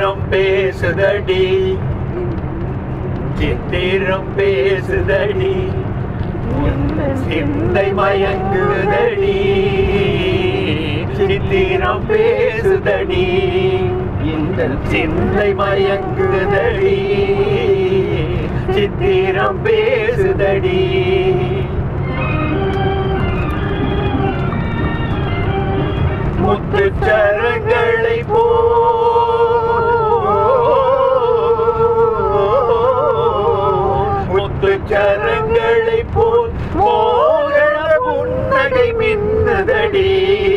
சித்திரம் பேசுதடி சித்திரம் பேசுதடி சிந்தை மயங்குதடி சித்திரம் பேசுதடி இந்த சிந்தை மயங்குதடி சித்திரம் பேசுதடி முத்துச்சரங்களை போல் முத்துச்சரங்களை போல் மோகன புன்னகை மின்னுதடி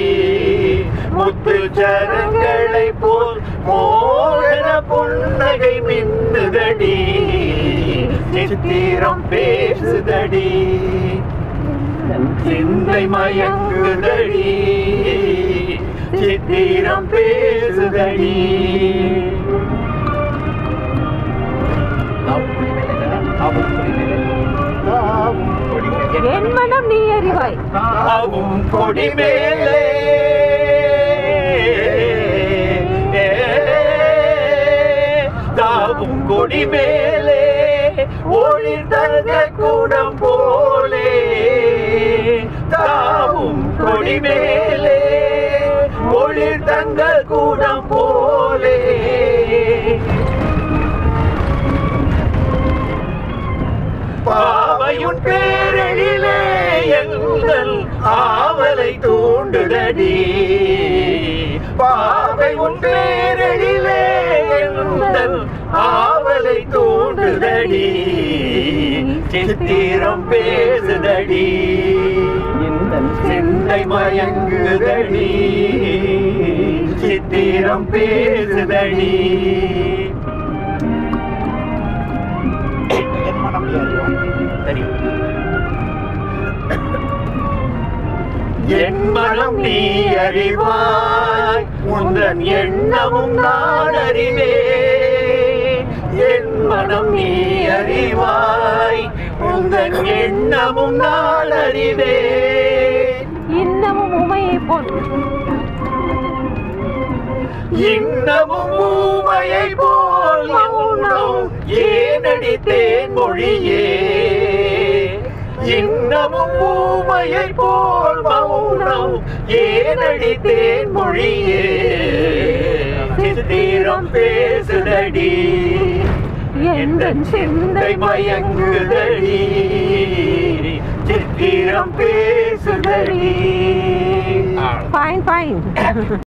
முத்துச்சரங்களை போல் மோகன புன்னகை மின்னுதடி சித்திரம் பேசுதடி சிந்தை மயங்குதடி சித்திரம் பேசுதடி என் மனம் நீ அறிவாய் தாவும் கொடி மேலே தாவும் கொடி மேலே ஒளி தங்க கூடம் போலே தாவும் கொடி மேலே ஒளி தங்க கூடம் போலே பாவையுன் பேரழிலே எங்கள் ஆவலை தூண்டுதடி பாவை உன் பேரழிலே எங்கள் ஆவலை தூண்டுதடி சித்திரம் பேசுதடி சிந்தை மயங்குதடி சித்திரம் பேசுதடி என் மனம் நீ அறிவாய். தெரியும் என் மனம் நீ அறிவாய் உந்தன் எண்ணமும் நான் அறிவேன் என் மனம் நீ அறிவாய் உந்தன் எண்ணமும் நான் அறிவேன் இன்னமும் உமையை போல் இன்னமும் ஊமையை போல் மௌனம் ஏனடி தேன் மொழியே இன்னமும் ஊமையை போல் மௌனம் ஏனடி தேன் மொழியே சித்திரம் பேசுதடி எந்த சிந்தை மயங்குதடி சித்திரம் பேசுதடி ஃபைன் ஃபைன்